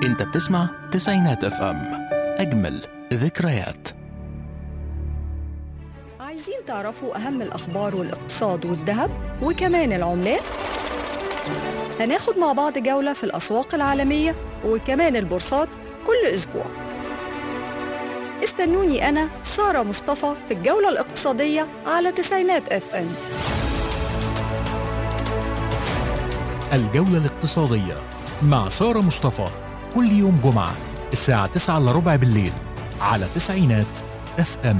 انت بتسمع تسعينات اف ام اجمل ذكريات عايزين تعرفوا أهم الأخبار والاقتصاد والذهب وكمان العملات؟ هناخد مع بعض جولة في الأسواق العالمية وكمان البورصات كل أسبوع استنوني أنا سارة مصطفى في الجولة الاقتصادية على تسعينات اف ام الجولة الاقتصادية مع سارة مصطفى كل يوم جمعة الساعة 9 إلا ربع بالليل على تسعينات اف ام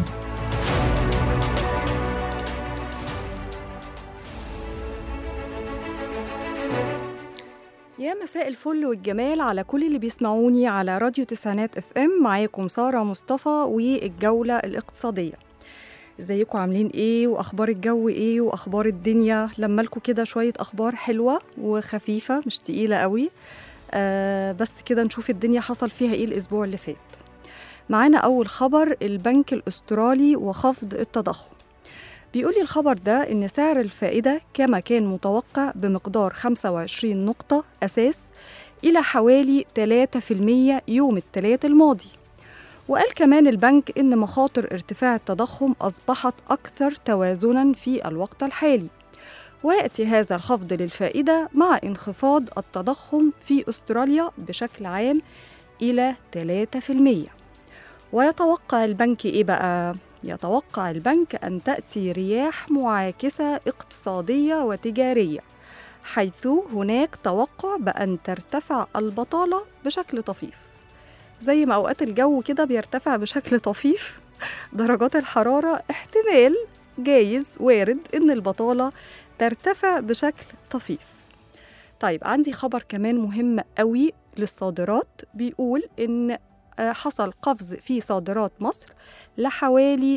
يا مساء الفل والجمال على كل اللي بيسمعوني على راديو تسعينات اف ام معاكم سارة مصطفى والجولة الاقتصادية ازيكم عاملين ايه واخبار الجو ايه واخبار الدنيا لما لكم كده شوية اخبار حلوة وخفيفة مش تقيلة قوي آه بس كده نشوف الدنيا حصل فيها ايه الاسبوع اللي فات معانا اول خبر البنك الاسترالي وخفض التضخم بيقول لي الخبر ده إن سعر الفائدة كما كان متوقع بمقدار 25 نقطة أساس إلى حوالي 3% يوم الثلاث الماضي وقال كمان البنك إن مخاطر ارتفاع التضخم أصبحت أكثر توازناً في الوقت الحالي ويأتي هذا الخفض للفائدة مع انخفاض التضخم في أستراليا بشكل عام إلى 3% ويتوقع البنك إيه بقى؟ يتوقع البنك أن تأتي رياح معاكسة اقتصادية وتجارية حيث هناك توقع بأن ترتفع البطالة بشكل طفيف زي ما أوقات الجو كده بيرتفع بشكل طفيف درجات الحرارة احتمال جايز وارد إن البطالة ترتفع بشكل طفيف طيب عندي خبر كمان مهم قوي للصادرات بيقول إن حصل قفز في صادرات مصر لحوالي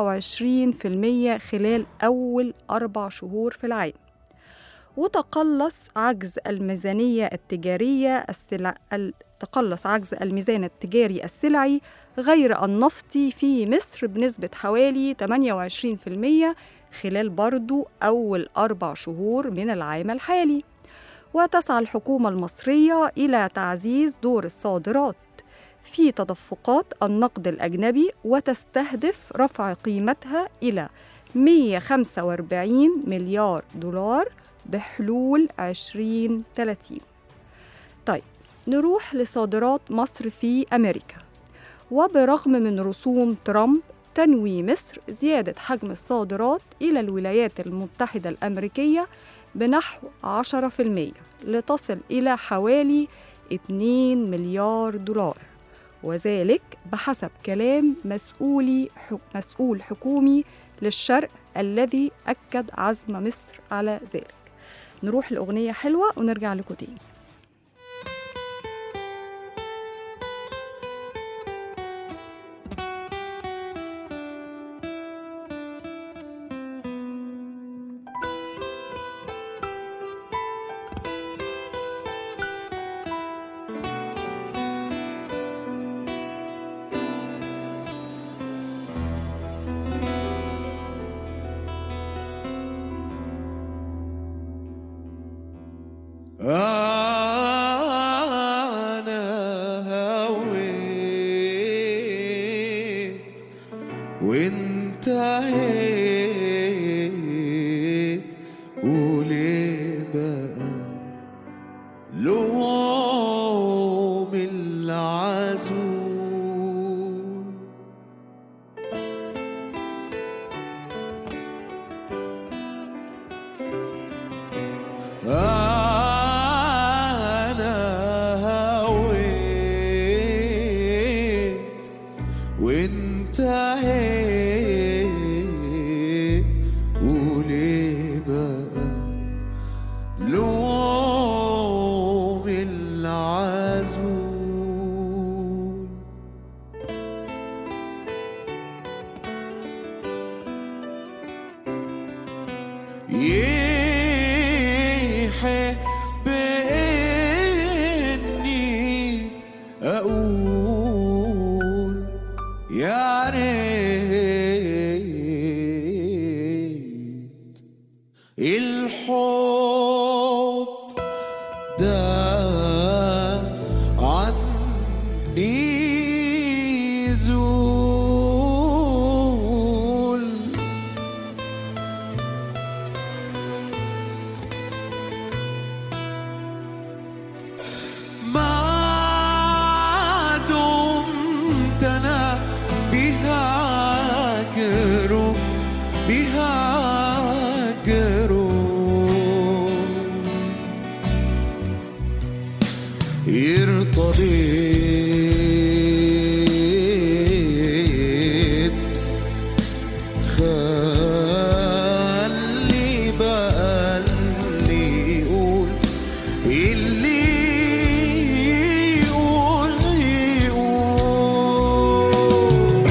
27% خلال أول أربع شهور في العام وتقلص عجز الميزانية التجارية السلع... تقلص عجز الميزان التجاري السلعي غير النفطي في مصر بنسبة حوالي 28% خلال برضو أول أربع شهور من العام الحالي وتسعى الحكومة المصرية إلى تعزيز دور الصادرات في تدفقات النقد الأجنبي وتستهدف رفع قيمتها إلى 145 مليار دولار بحلول 2030 طيب نروح لصادرات مصر في أمريكا وبرغم من رسوم ترامب تنوي مصر زيادة حجم الصادرات إلى الولايات المتحدة الأمريكية بنحو 10% لتصل إلى حوالي 2 مليار دولار وذلك بحسب كلام مسؤولي مسؤول حكومي للشرق الذي أكد عزم مصر على ذلك نروح لأغنية حلوة ونرجع لكم تاني أنا هويت وانتهيت وليه بقى لوم العزول أنا هويت وانتهيت وليه بقى لوم العزول يحب إني أقول يا ريت الحب ده عن ارتضيت خلي بقى اللي يقول اللي يقول يقول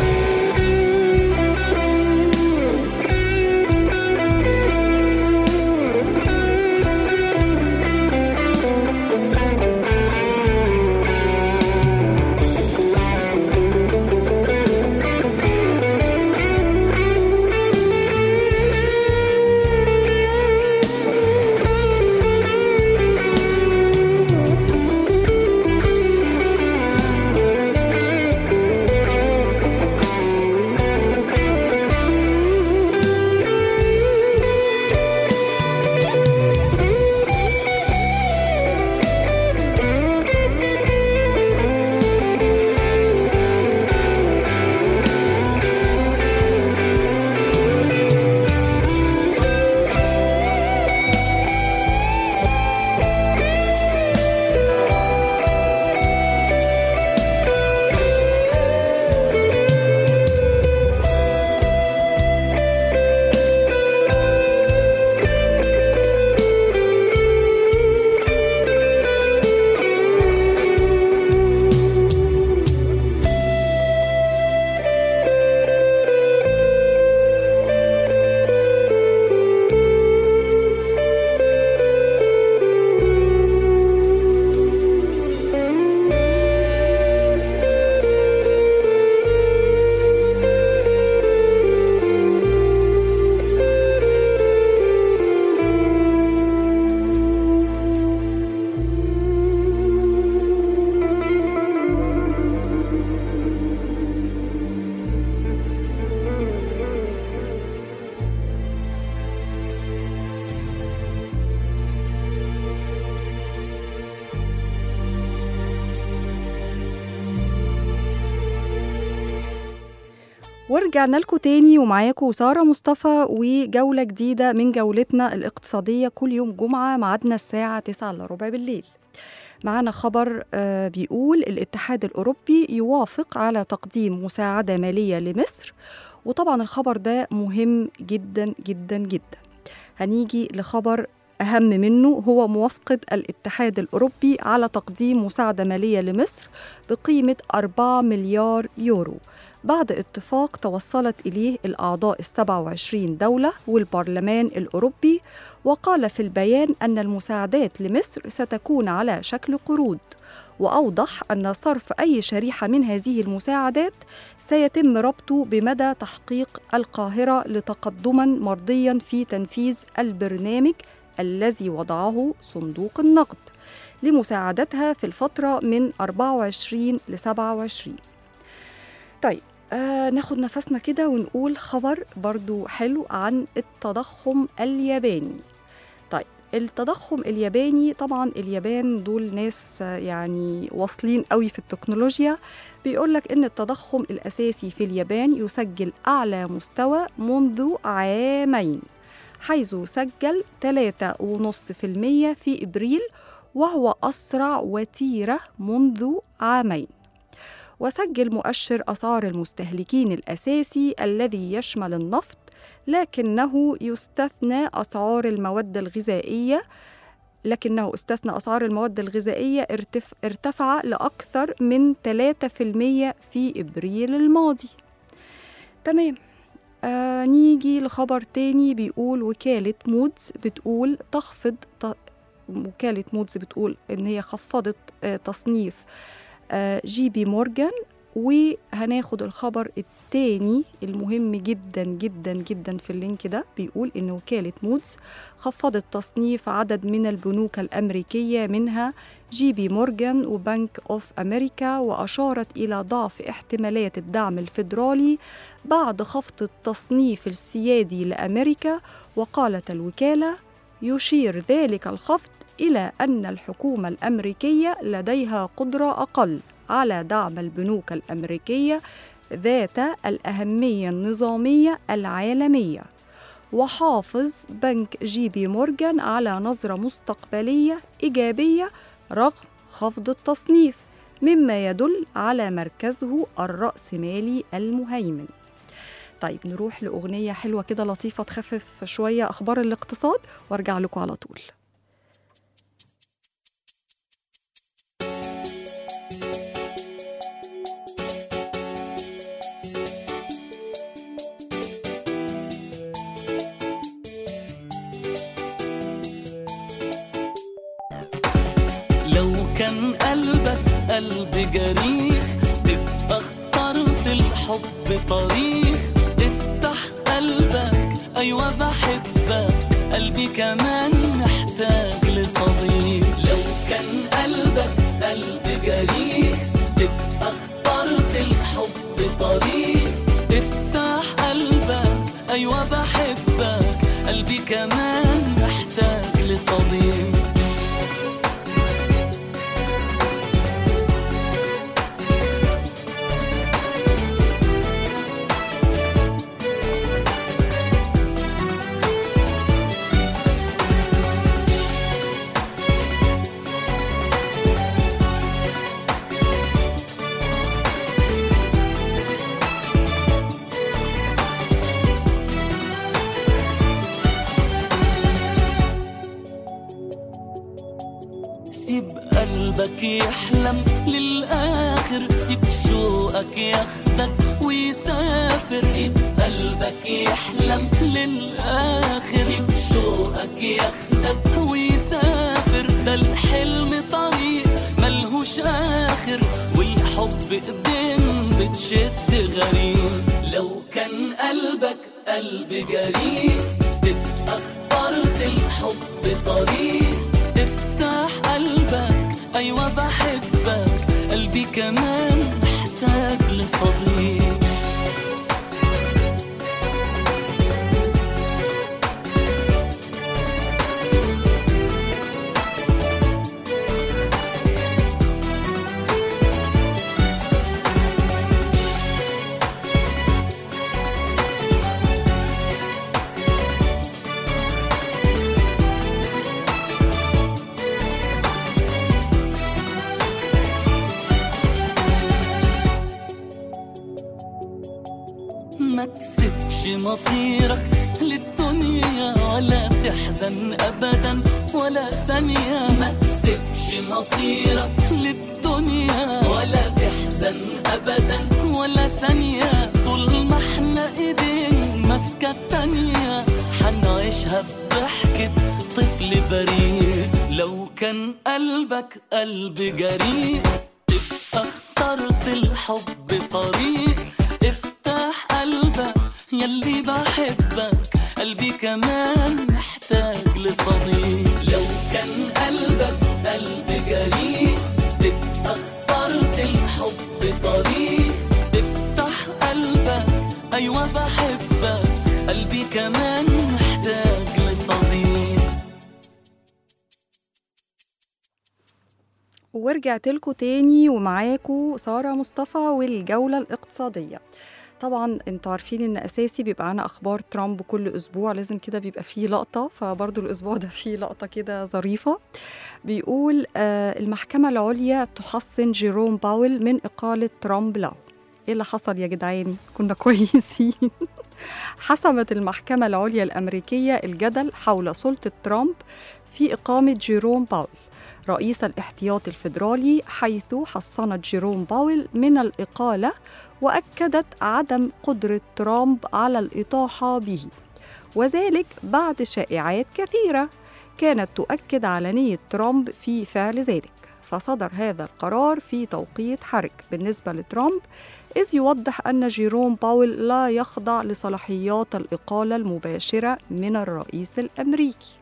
ورجعنا لكم تاني ومعاكم سارة مصطفى وجولة جديدة من جولتنا الاقتصادية كل يوم جمعة معادنا الساعة 9 إلا ربع بالليل معانا خبر آه، بيقول الاتحاد الأوروبي يوافق على تقديم مساعدة مالية لمصر وطبعا الخبر ده مهم جدا جدا جدا هنيجي لخبر أهم منه هو موافقة الاتحاد الأوروبي على تقديم مساعدة مالية لمصر بقيمة 4 مليار يورو بعد اتفاق توصلت إليه الأعضاء السبع وعشرين دولة والبرلمان الأوروبي وقال في البيان أن المساعدات لمصر ستكون على شكل قروض وأوضح أن صرف أي شريحة من هذه المساعدات سيتم ربطه بمدى تحقيق القاهرة لتقدما مرضيا في تنفيذ البرنامج الذي وضعه صندوق النقد لمساعدتها في الفترة من 24 ل 27 طيب آه ناخد نفسنا كده ونقول خبر برضو حلو عن التضخم الياباني طيب التضخم الياباني طبعا اليابان دول ناس آه، يعني واصلين قوي في التكنولوجيا بيقولك ان التضخم الاساسي في اليابان يسجل اعلى مستوى منذ عامين حيث سجل 3.5% في ابريل وهو اسرع وتيره منذ عامين وسجل مؤشر أسعار المستهلكين الأساسي الذي يشمل النفط لكنه يستثنى أسعار المواد الغذائية لكنه استثنى أسعار المواد الغذائية ارتف ارتفع لأكثر من 3% في إبريل الماضي تمام آه نيجي لخبر تاني بيقول وكالة مودز بتقول تخفض ت... وكالة مودز بتقول إن هي خفضت آه تصنيف آه، جي بي مورجان وهناخد الخبر التاني المهم جدا جدا جدا في اللينك ده بيقول ان وكالة مودز خفضت تصنيف عدد من البنوك الأمريكية منها جي بي مورجان وبنك اوف أمريكا وأشارت إلى ضعف احتمالات الدعم الفيدرالي بعد خفض التصنيف السيادي لأمريكا وقالت الوكالة يشير ذلك الخفض إلى أن الحكومة الأمريكية لديها قدرة أقل على دعم البنوك الأمريكية ذات الأهمية النظامية العالمية وحافظ بنك جي بي مورجان على نظرة مستقبلية إيجابية رغم خفض التصنيف مما يدل على مركزه الرأسمالي المهيمن طيب نروح لأغنية حلوة كده لطيفة تخفف شوية أخبار الاقتصاد وارجع لكم على طول لو كان قلبك قلب جريح تبقى اخترت الحب طريق افتح قلبك ايوه بحبك قلبي كمان محتاج لصديق لو كان قلبك قلب جريح تبقى اخترت الحب طريق افتح قلبك ايوه بحبك قلبي كمان محتاج لصديق سيب قلبك يحلم للآخر سيب شوقك ياخدك ويسافر سيب قلبك يحلم للآخر سيب شوقك ياخدك ويسافر ده الحلم طريق ملهوش آخر والحب ايدين بتشد غريب لو كان قلبك قلب جريء تبقى اخترت الحب طريق افتح قلبك ايوه بحبك قلبي كمان محتاج لصديق ما تسيبش مصيرك للدنيا ولا تحزن ابدا ولا ثانية ما تسيبش مصيرك للدنيا ولا تحزن ابدا ولا ثانية طول ما احنا ايدين ماسكة التانية حنعيشها بضحكة طفل بريء لو كان قلبك قلب جريء تبقى اخترت الحب طريق افتح قلبك يلي بحبك قلبي كمان محتاج لصديق لو كان قلبك قلب جريء تبقى اخترت الحب طريق افتح قلبك ايوه بحبك قلبي كمان محتاج لصديق ورجعت لكم تاني ومعاكم سارة مصطفى والجولة الاقتصادية طبعا انتوا عارفين ان اساسي بيبقى معانا اخبار ترامب كل اسبوع لازم كده بيبقى فيه لقطه فبرضو الاسبوع ده فيه لقطه كده ظريفه بيقول آه المحكمه العليا تحصن جيروم باول من اقاله ترامب له ايه اللي حصل يا جدعان كنا كويسين حسمت المحكمه العليا الامريكيه الجدل حول سلطه ترامب في اقامه جيروم باول رئيس الاحتياط الفيدرالي حيث حصنت جيروم باول من الإقالة وأكدت عدم قدرة ترامب على الإطاحة به وذلك بعد شائعات كثيرة كانت تؤكد على نية ترامب في فعل ذلك فصدر هذا القرار في توقيت حرج بالنسبة لترامب إذ يوضح أن جيروم باول لا يخضع لصلاحيات الإقالة المباشرة من الرئيس الأمريكي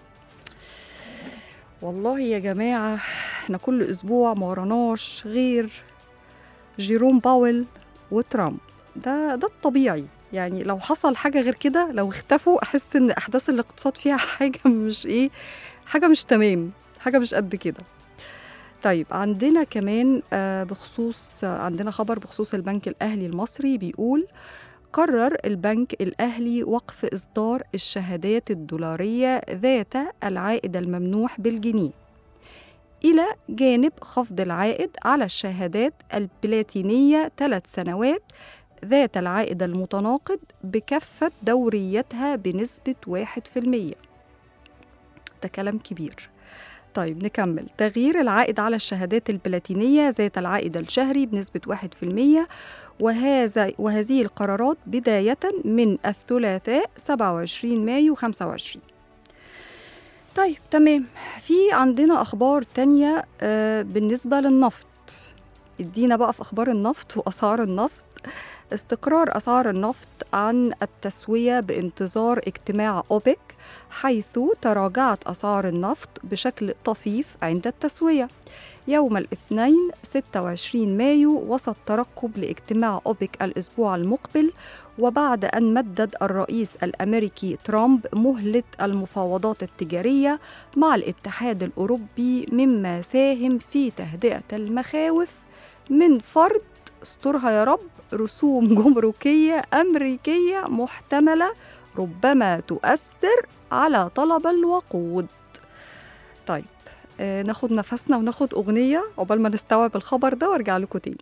والله يا جماعة احنا كل أسبوع ما وراناش غير جيروم باول وترامب ده ده الطبيعي يعني لو حصل حاجة غير كده لو اختفوا أحس إن أحداث الاقتصاد فيها حاجة مش إيه حاجة مش تمام حاجة مش قد كده طيب عندنا كمان آه، بخصوص آه، عندنا خبر بخصوص البنك الأهلي المصري بيقول قرر البنك الأهلي وقف إصدار الشهادات الدولارية ذات العائد الممنوح بالجنيه إلى جانب خفض العائد على الشهادات البلاتينية ثلاث سنوات ذات العائد المتناقض بكافة دوريتها بنسبة 1% ده كلام كبير طيب نكمل تغيير العائد على الشهادات البلاتينية ذات العائد الشهري بنسبة 1% وهذا وهذه القرارات بداية من الثلاثاء 27 مايو 25 طيب تمام في عندنا أخبار تانية آه بالنسبة للنفط ادينا بقى في أخبار النفط وأسعار النفط استقرار أسعار النفط عن التسوية بانتظار اجتماع أوبك حيث تراجعت أسعار النفط بشكل طفيف عند التسوية يوم الاثنين 26 مايو وسط ترقب لاجتماع أوبك الأسبوع المقبل وبعد أن مدد الرئيس الأمريكي ترامب مهلة المفاوضات التجارية مع الاتحاد الأوروبي مما ساهم في تهدئة المخاوف من فرض استرها يا رب رسوم جمركية أمريكية محتملة ربما تؤثر على طلب الوقود طيب آه ناخد نفسنا وناخد أغنية عقبال ما نستوعب الخبر ده وارجع لكم تاني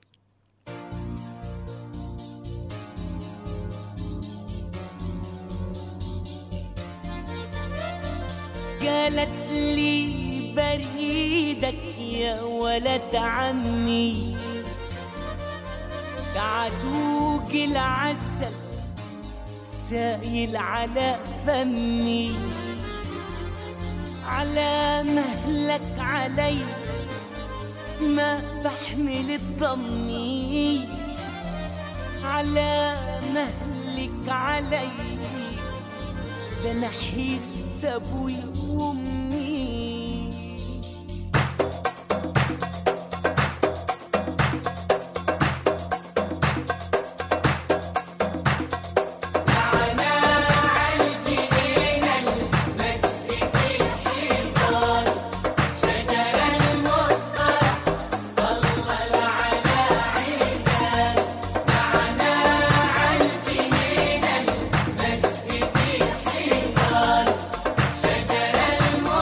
قالت لي بريدك يا ولد عمي بعدوك العسل سايل على فمي على مهلك علي ما بحمل الضمي على مهلك علي ده نحيت ابوي وامي شجر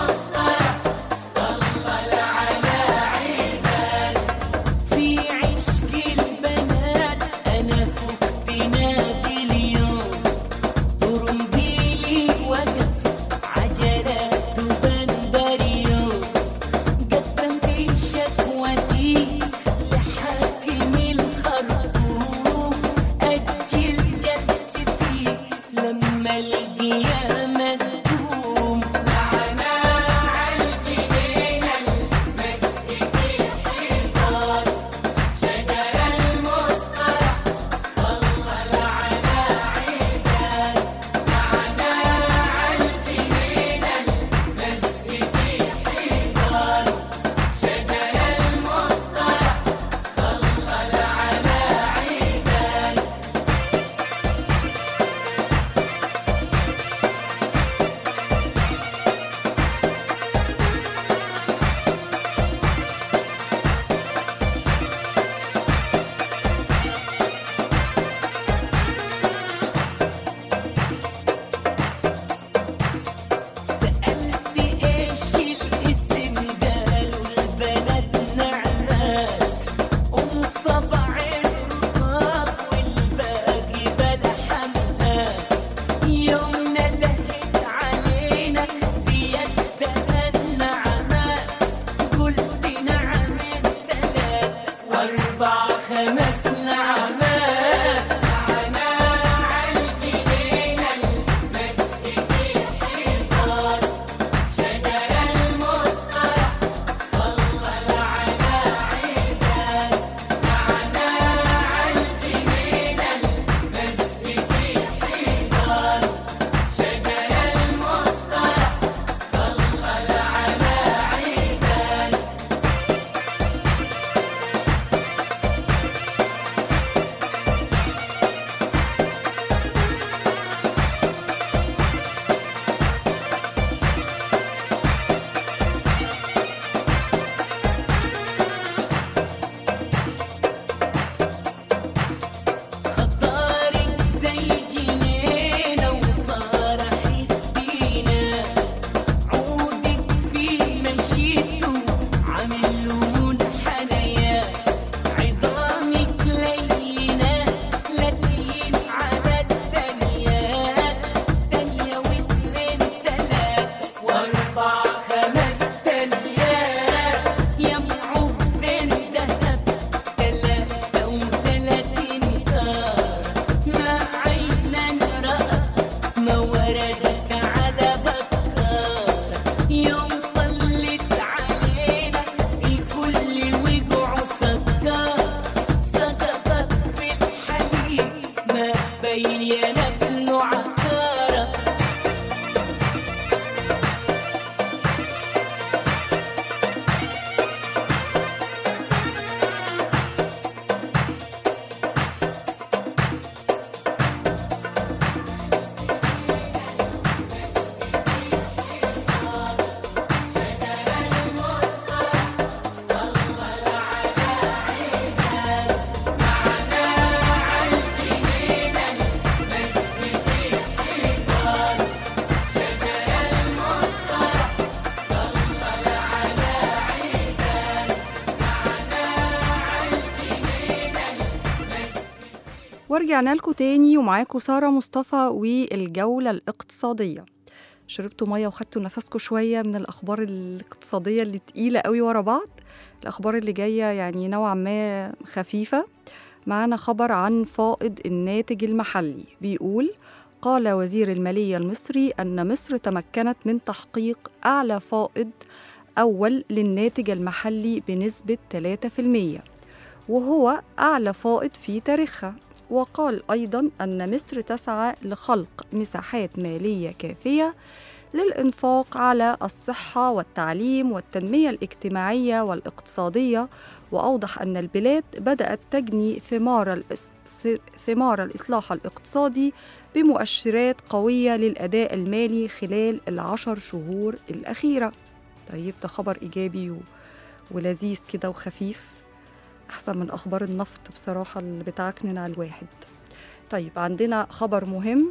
ورجعنا لكم تاني ومعاكم سارة مصطفى والجولة الاقتصادية شربتوا مية وخدتوا نفسكم شوية من الأخبار الاقتصادية اللي تقيلة قوي ورا بعض الأخبار اللي جاية يعني نوعا ما خفيفة معانا خبر عن فائض الناتج المحلي بيقول قال وزير المالية المصري أن مصر تمكنت من تحقيق أعلى فائض أول للناتج المحلي بنسبة 3% وهو أعلى فائض في تاريخها وقال أيضا أن مصر تسعى لخلق مساحات مالية كافية للإنفاق على الصحة والتعليم والتنمية الاجتماعية والاقتصادية وأوضح أن البلاد بدأت تجني ثمار الإس- ثمار الإصلاح الاقتصادي بمؤشرات قوية للأداء المالي خلال العشر شهور الأخيرة طيب ده خبر إيجابي و... ولذيذ كده وخفيف أحسن من أخبار النفط بصراحة اللي بتعكنن على الواحد طيب عندنا خبر مهم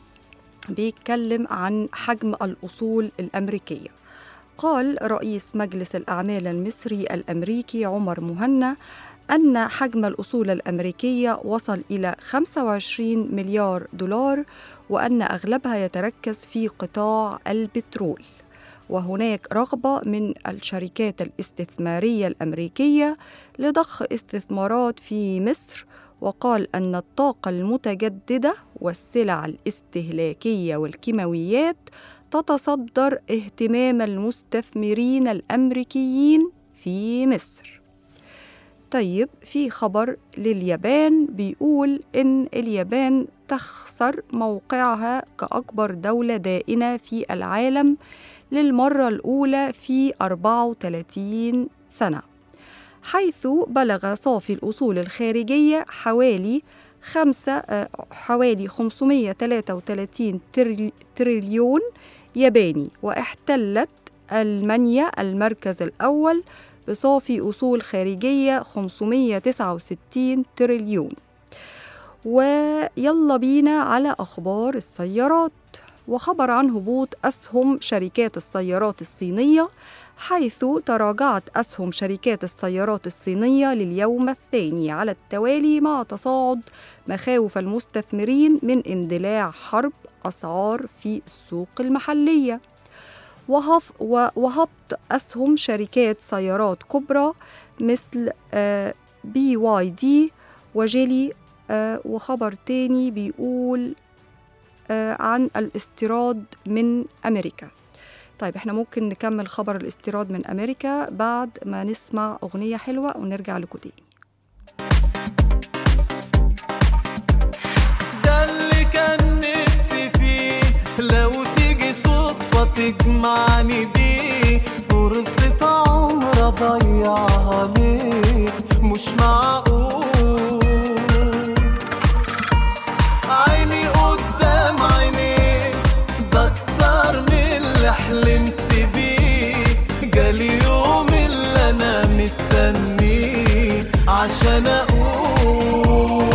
بيتكلم عن حجم الأصول الأمريكية قال رئيس مجلس الأعمال المصري الأمريكي عمر مهنا أن حجم الأصول الأمريكية وصل إلى 25 مليار دولار وأن أغلبها يتركز في قطاع البترول وهناك رغبة من الشركات الاستثمارية الأمريكية لضخ استثمارات في مصر وقال أن الطاقة المتجددة والسلع الاستهلاكية والكيماويات تتصدر اهتمام المستثمرين الأمريكيين في مصر طيب في خبر لليابان بيقول إن اليابان تخسر موقعها كأكبر دولة دائنة في العالم للمرة الأولى في 34 سنة حيث بلغ صافي الأصول الخارجية حوالي خمسة آه، حوالي 533 تريل- تريليون ياباني واحتلت ألمانيا المركز الأول بصافي أصول خارجية 569 تريليون ويلا بينا على أخبار السيارات وخبر عن هبوط أسهم شركات السيارات الصينية حيث تراجعت أسهم شركات السيارات الصينية لليوم الثاني على التوالي مع تصاعد مخاوف المستثمرين من اندلاع حرب أسعار في السوق المحلية وهف و- وهبط أسهم شركات سيارات كبرى مثل بي واي دي وجيلي آه، وخبر تاني بيقول آه، عن الاستيراد من أمريكا طيب احنا ممكن نكمل خبر الاستيراد من أمريكا بعد ما نسمع أغنية حلوة ونرجع لكم تاني ده اللي كان نفسي فيه لو تيجي صدفة تجمعني بيه فرصة عمر أضيعها ليه مش معقول عيني قدام عينيك ده أكتر من اللي حلمت بيه جالي يوم اللي أنا مستنيه عشان أقول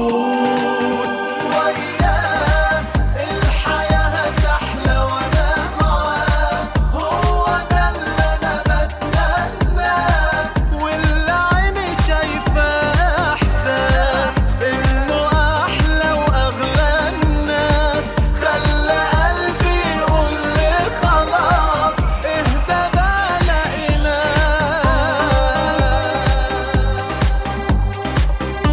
وياه الحياة هتحلى وأنا معاه هو ده اللي أنا بتمناه واللي عيني شايفاه إحساس إنه أحلى وأغلى الناس خلى قلبي يقول لي خلاص اهدى بقى لقيناه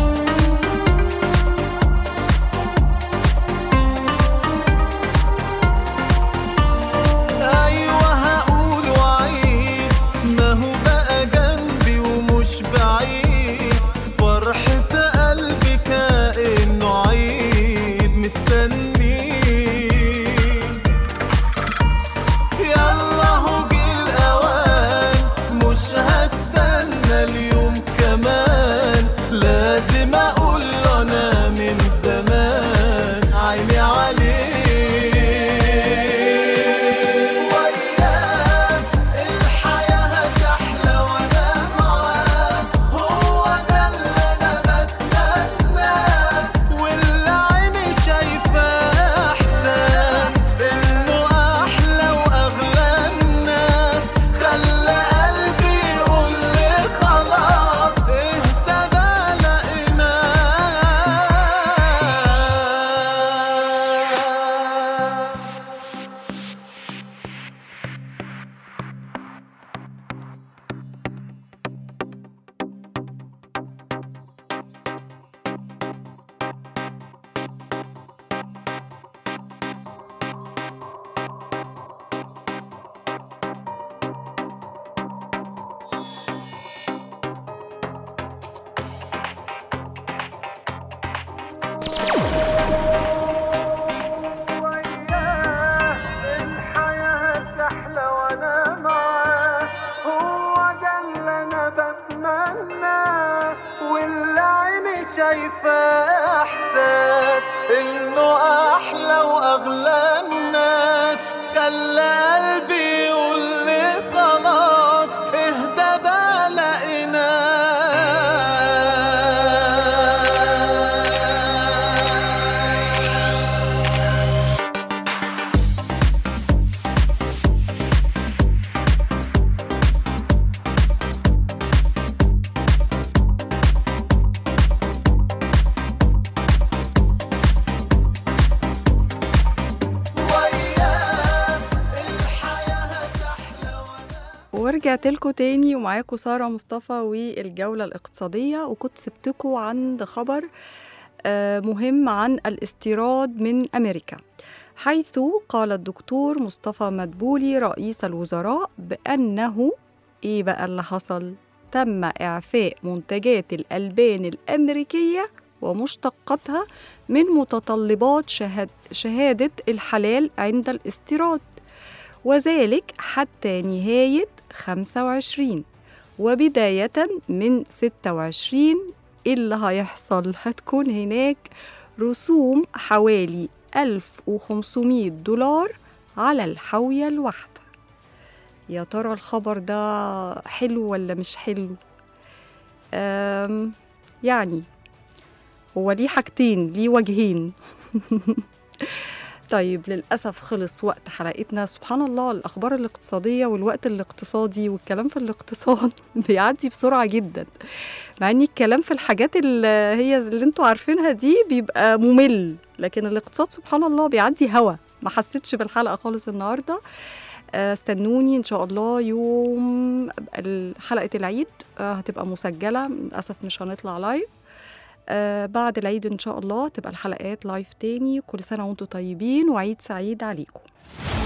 شايفة إحساس إنه أحلى وأغلى الناس خلى قلبي يقول لي خلاص اهدى بقى لقيناك وياه الحياة هتحلى وانا ورجعت لكم تاني ومعاكم سارة مصطفى والجولة الاقتصادية وكنت سبتكم عند خبر آه، مهم عن الاستيراد من أمريكا حيث قال الدكتور مصطفى مدبولي رئيس الوزراء بأنه إيه بقى اللي حصل؟ تم إعفاء منتجات الألبان الأمريكية ومشتقاتها من متطلبات شهاد شهادة الحلال عند الاستيراد وذلك حتى نهاية 25 وبداية من 26 إيه اللي هيحصل هتكون هناك رسوم حوالي 1500 دولار على الحاوية الواحدة يا ترى الخبر ده حلو ولا مش حلو أم يعني هو ليه حاجتين ليه وجهين طيب للأسف خلص وقت حلقتنا سبحان الله الأخبار الاقتصادية والوقت الاقتصادي والكلام في الاقتصاد بيعدي بسرعة جدا مع ان الكلام في الحاجات اللي هي اللي انتوا عارفينها دي بيبقى ممل لكن الاقتصاد سبحان الله بيعدي هوا ما حسيتش بالحلقة خالص النهاردة آه، استنوني ان شاء الله يوم حلقة العيد آه، هتبقى مسجلة للأسف مش هنطلع لايف آه بعد العيد ان شاء الله تبقى الحلقات لايف تاني كل سنه وانتم طيبين وعيد سعيد عليكم